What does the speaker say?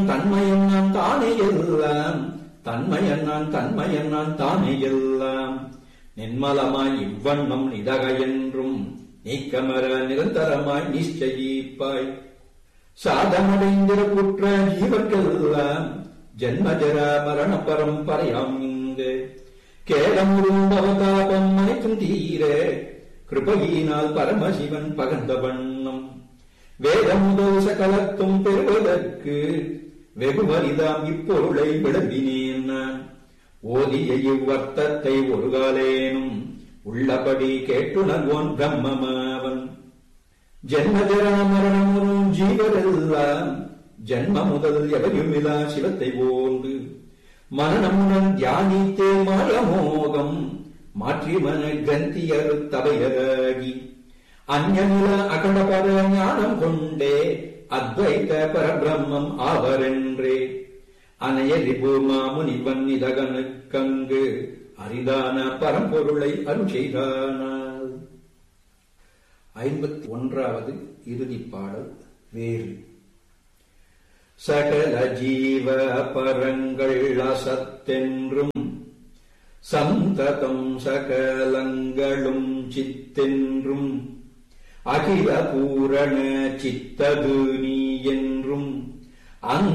தன்மையன் நான் தானே எல்லாம் தன்மையன் நான் தன்மையன் நான் தானே எல்லாம் நின்மலமாய் இவ்வண்ணம் நிதக என்றும் நீக்கமர நிரந்தரமாய் நிச்சயிப்பாய் சாதமடைந்திர குற்ற ஜீவர்களெல்லாம் ஜன்மஜர மரண பரம்பரையாம் இங்கு கேடமுறும் பவதாபம் அனைத்தும் தீர கிருபையினால் பரமசிவன் பகர்ந்த வண்ணம் வேதம் முதல் சகலத்தும் பெறுவதற்கு வெகுமரிதாம் இப்பொருளை விளம்பினேன் நான் ஓதிய இவ்வர்த்தத்தை ஒரு காலேனும் உள்ளபடி கேட்டுணர்வோன் பிரம்மமாவன் ஜென்மஜரா மரணமுறும் ஜீவரெல்லாம் ஜன்ம முதல் எவையுமிலா சிவத்தை போன்று மரணமுடன் தியானித்தே மாயமோகம் மாற்றி மன கிரந்தியரு தவையராகி அந்நில அகண்டபர ஞானம் கொண்டே அத்வைத பரபிரம்மம் ஆவரென்றே அனைய ரிபூமா முனிவன் இதகனுக்கங்கு அரிதான பரம்பொருளை அருள் செய்தானால் ஐம்பத்தி ஒன்றாவது இறுதிப் பாடல் வேறு சகல ஜீவ பரங்கள் அசத்தென்றும் சந்ததம் சகலங்களும் சித்தென்றும் அகில பூரண சித்தது நீ என்றும் அங்